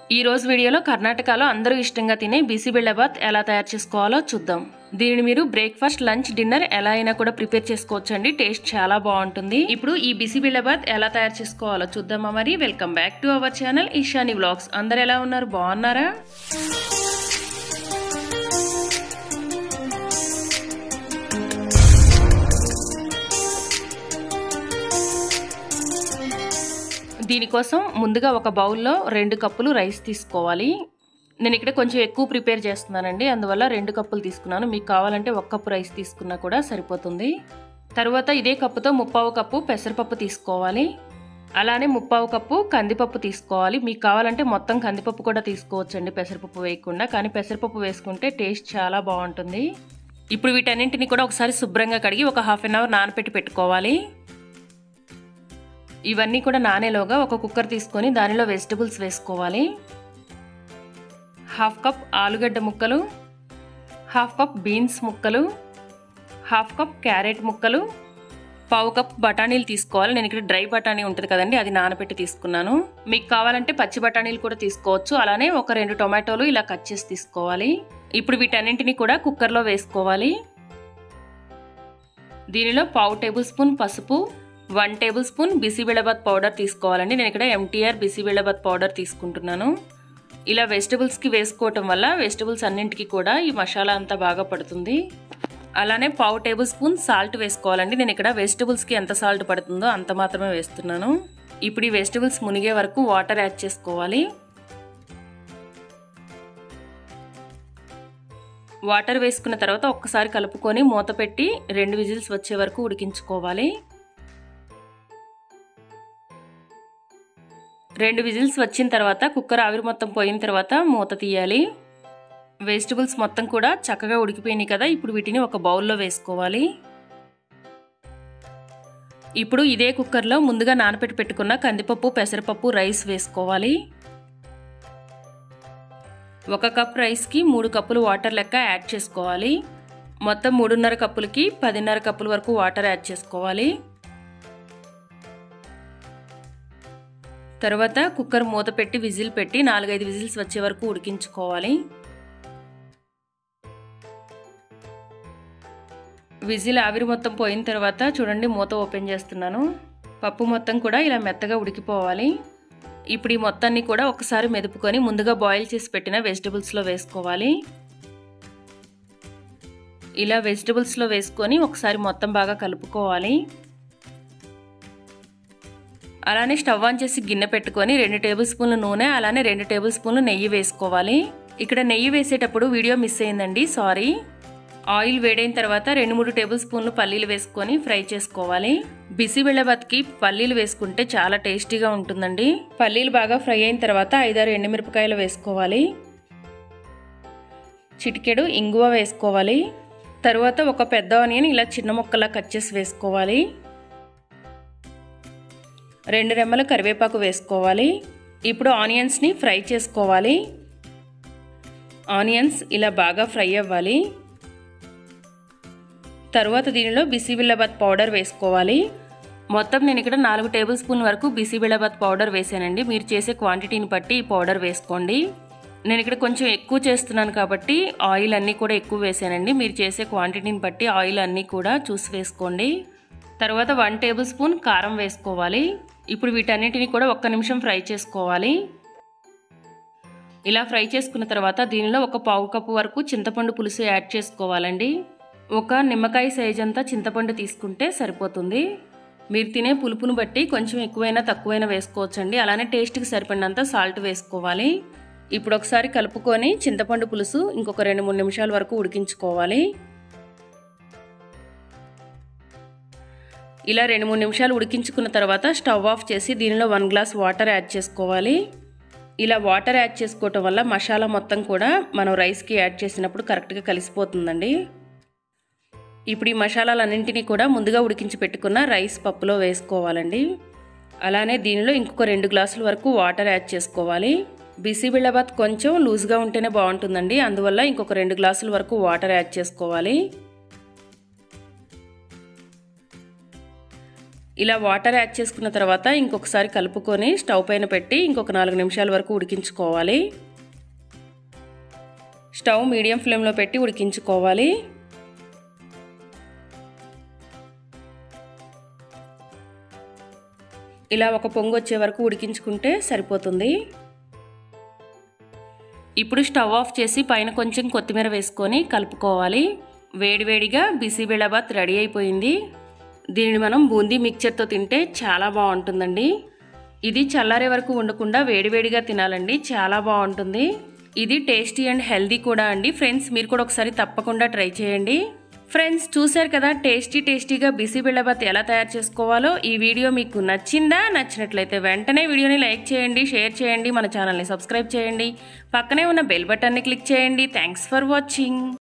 ఈ రోజు వీడియోలో కర్ణాటకలో అందరూ ఇష్టంగా తినే బిసిబిళ్ళబాత్ ఎలా తయారు చేసుకోవాలో చూద్దాం దీనిని మీరు బ్రేక్ఫాస్ట్ లంచ్ డిన్నర్ ఎలా అయినా కూడా ప్రిపేర్ చేసుకోవచ్చండి టేస్ట్ చాలా బాగుంటుంది ఇప్పుడు ఈ బిసిబిళ్ళబాత్ ఎలా తయారు చేసుకోవాలో చూద్దామా మరి welcome back to our channel Eshani vlogs అందరు ఎలా ఉన్నారు బాగున్నారా దీనికోసం ముందుగా ఒక బౌల్లో రెండు కప్పులు రైస్ తీసుకోవాలి నేను ఇక్కడ కొంచెం ఎక్కువ ప్రిపేర్ చేస్తున్నానండి అందువల్ల రెండు కప్పులు తీసుకున్నాను మీకు కావాలంటే ఒక కప్పు రైస్ తీసుకున్నా కూడా సరిపోతుంది తర్వాత ఇదే కప్పుతో ముప్పావు కప్పు పెసరపప్పు తీసుకోవాలి అలానే ముప్పావు కప్పు కందిపప్పు తీసుకోవాలి మీకు కావాలంటే మొత్తం కందిపప్పు కూడా తీసుకోవచ్చండి పెసరపప్పు వేయకుండా కానీ పెసరపప్పు వేసుకుంటే టేస్ట్ చాలా బాగుంటుంది ఇప్పుడు వీటన్నింటిని కూడా ఒకసారి శుభ్రంగా కడిగి ఒక హాఫ్ అన్ అవర్ నానపెట్టి పెట్టుకోవాలి ఇవన్నీ కూడా నానేలోగా ఒక కుక్కర్ తీసుకొని దానిలో వెజిటబుల్స్ వేసుకోవాలి హాఫ్ కప్ ఆలుగడ్డ ముక్కలు హాఫ్ కప్ బీన్స్ ముక్కలు హాఫ్ కప్ క్యారెట్ ముక్కలు పావు కప్ బఠానీలు తీసుకోవాలి నేను ఇక్కడ డ్రై బఠానీ ఉంటుంది కదండి అది నానబెట్టి తీసుకున్నాను మీకు కావాలంటే పచ్చి బఠానీలు కూడా తీసుకోవచ్చు అలానే ఒక రెండు టొమాటోలు ఇలా కట్ చేసి తీసుకోవాలి ఇప్పుడు వీటన్నింటినీ కూడా కుక్కర్లో వేసుకోవాలి దీనిలో పావు టేబుల్ స్పూన్ పసుపు one tablespoon bisi bele bath powder తీసుకోవాలండి నేను ఇక్కడ ఎంటీఆర్ బిసిబిళ్ళబాత్ పౌడర్ తీసుకుంటున్నాను ఇలా వెజిటబుల్స్కి వేసుకోవటం వల్ల వెజిటబుల్స్ అన్నింటికి కూడా ఈ మసాలా అంతా బాగా పడుతుంది అలానే పావు టేబుల్ స్పూన్ సాల్ట్ వేసుకోవాలండి నేను ఇక్కడ వెజిటబుల్స్కి ఎంత సాల్ట్ పడుతుందో అంత మాత్రమే వేస్తున్నాను ఇప్పుడు ఈ వెజిటబుల్స్ మునిగే వరకు వాటర్ యాడ్ చేసుకోవాలి వాటర్ వేసుకున్న తర్వాత ఒక్కసారి కలుపుకొని మూత పెట్టి రెండు విజిల్స్ వచ్చే వరకు ఉడికించుకోవాలి రెండు విజిల్స్ వచ్చిన తర్వాత కుక్కర్ ఆవిరి మొత్తం పోయిన తర్వాత మూత తీయాలి వెజిటబుల్స్ మొత్తం కూడా చక్కగా ఉడికిపోయినాయి కదా ఇప్పుడు వీటిని ఒక బౌల్లో వేసుకోవాలి ఇప్పుడు ఇదే కుక్కర్లో ముందుగా నానపెట్టి పెట్టుకున్న కందిపప్పు పెసరపప్పు రైస్ వేసుకోవాలి ఒక కప్ రైస్కి మూడు కప్పులు వాటర్ లెక్క యాడ్ చేసుకోవాలి మొత్తం మూడున్నర కప్పులకి పదిన్నర కప్పుల వరకు వాటర్ యాడ్ చేసుకోవాలి తర్వాత కుక్కర్ మూత పెట్టి విజిల్ పెట్టి నాలుగైదు విజిల్స్ వచ్చే వరకు ఉడికించుకోవాలి విజిల్ ఆవిరి మొత్తం పోయిన తర్వాత చూడండి మూత ఓపెన్ చేస్తున్నాను పప్పు మొత్తం కూడా ఇలా మెత్తగా ఉడికిపోవాలి ఇప్పుడు ఈ మొత్తాన్ని కూడా ఒకసారి మెదుపుకొని ముందుగా బాయిల్ చేసి పెట్టిన వెజిటబుల్స్లో వేసుకోవాలి ఇలా వెజిటబుల్స్లో వేసుకొని ఒకసారి మొత్తం బాగా కలుపుకోవాలి అలానే స్టవ్ ఆన్ చేసి గిన్నె పెట్టుకొని రెండు టేబుల్ స్పూన్ల నూనె అలానే రెండు టేబుల్ స్పూన్లు నెయ్యి వేసుకోవాలి ఇక్కడ నెయ్యి వేసేటప్పుడు వీడియో మిస్ అయిందండి సారీ ఆయిల్ వేడైన తర్వాత రెండు మూడు టేబుల్ స్పూన్లు పల్లీలు వేసుకొని ఫ్రై చేసుకోవాలి బిసి బెళ్ళబత్కి పల్లీలు వేసుకుంటే చాలా టేస్టీగా ఉంటుందండి పల్లీలు బాగా ఫ్రై అయిన తర్వాత ఐదారు ఎండుమిరపకాయలు వేసుకోవాలి చిటికెడు ఇంగువ వేసుకోవాలి తర్వాత ఒక పెద్ద ఆనియన్ ఇలా చిన్న ముక్కలా కట్ చేసి వేసుకోవాలి రెండు రెమ్మలు కరివేపాకు వేసుకోవాలి ఇప్పుడు ఆనియన్స్ని ఫ్రై చేసుకోవాలి ఆనియన్స్ ఇలా బాగా ఫ్రై అవ్వాలి తర్వాత దీనిలో బిసిబిళ్ళబాత్ పౌడర్ వేసుకోవాలి మొత్తం నేను ఇక్కడ నాలుగు టేబుల్ స్పూన్ వరకు బిసిబిళ్ళబాత్ పౌడర్ వేసానండి మీరు చేసే క్వాంటిటీని బట్టి ఈ పౌడర్ వేసుకోండి నేను ఇక్కడ కొంచెం ఎక్కువ చేస్తున్నాను కాబట్టి ఆయిల్ అన్నీ కూడా ఎక్కువ వేసానండి మీరు చేసే క్వాంటిటీని బట్టి ఆయిల్ అన్నీ కూడా చూసి వేసుకోండి తర్వాత వన్ టేబుల్ స్పూన్ కారం వేసుకోవాలి ఇప్పుడు వీటన్నిటిని కూడా ఒక్క నిమిషం ఫ్రై చేసుకోవాలి ఇలా ఫ్రై చేసుకున్న తర్వాత దీనిలో ఒక పావు కప్పు వరకు చింతపండు పులుసు యాడ్ చేసుకోవాలండి ఒక నిమ్మకాయ సైజ్ అంతా చింతపండు తీసుకుంటే సరిపోతుంది మీరు తినే పులుపును బట్టి కొంచెం ఎక్కువైనా తక్కువైనా వేసుకోవచ్చండి అలానే టేస్ట్కి సరిపడినంత సాల్ట్ వేసుకోవాలి ఇప్పుడు ఒకసారి కలుపుకొని చింతపండు పులుసు ఇంకొక రెండు మూడు నిమిషాల వరకు ఉడికించుకోవాలి ఇలా రెండు మూడు నిమిషాలు ఉడికించుకున్న తర్వాత స్టవ్ ఆఫ్ చేసి దీనిలో వన్ గ్లాస్ వాటర్ యాడ్ చేసుకోవాలి ఇలా వాటర్ యాడ్ చేసుకోవటం వల్ల మసాలా మొత్తం కూడా మనం రైస్కి యాడ్ చేసినప్పుడు కరెక్ట్గా కలిసిపోతుందండి ఇప్పుడు ఈ మసాలాలన్నింటినీ కూడా ముందుగా ఉడికించి పెట్టుకున్న రైస్ పప్పులో వేసుకోవాలండి అలానే దీనిలో ఇంకొక రెండు గ్లాసుల వరకు వాటర్ యాడ్ చేసుకోవాలి బిసిబిళ్ళబాత్ కొంచెం లూజ్గా ఉంటేనే బాగుంటుందండి అందువల్ల ఇంకొక రెండు గ్లాసుల వరకు వాటర్ యాడ్ చేసుకోవాలి ఇలా వాటర్ యాడ్ చేసుకున్న తర్వాత ఇంకొకసారి కలుపుకొని స్టవ్ పైన పెట్టి ఇంకొక నాలుగు నిమిషాల వరకు ఉడికించుకోవాలి స్టవ్ మీడియం ఫ్లేమ్లో పెట్టి ఉడికించుకోవాలి ఇలా ఒక పొంగు వచ్చే వరకు ఉడికించుకుంటే సరిపోతుంది ఇప్పుడు స్టవ్ ఆఫ్ చేసి పైన కొంచెం కొత్తిమీర వేసుకొని కలుపుకోవాలి వేడివేడిగా బిసిబెళబాత్ రెడీ అయిపోయింది దీనిని మనం బూందీ మిక్చర్తో తింటే చాలా బాగుంటుందండి ఇది చల్లారే వరకు ఉండకుండా వేడివేడిగా తినాలండి చాలా బాగుంటుంది ఇది టేస్టీ అండ్ హెల్దీ కూడా అండి ఫ్రెండ్స్ మీరు కూడా ఒకసారి తప్పకుండా ట్రై చేయండి ఫ్రెండ్స్ చూశారు కదా టేస్టీ టేస్టీగా బిసి బిళ్ళబాత్ ఎలా తయారు చేసుకోవాలో ఈ వీడియో మీకు నచ్చిందా నచ్చినట్లయితే వెంటనే వీడియోని లైక్ చేయండి షేర్ చేయండి మన ఛానల్ని సబ్స్క్రైబ్ చేయండి పక్కనే ఉన్న బెల్ బటన్ని క్లిక్ చేయండి థ్యాంక్స్ ఫర్ వాచింగ్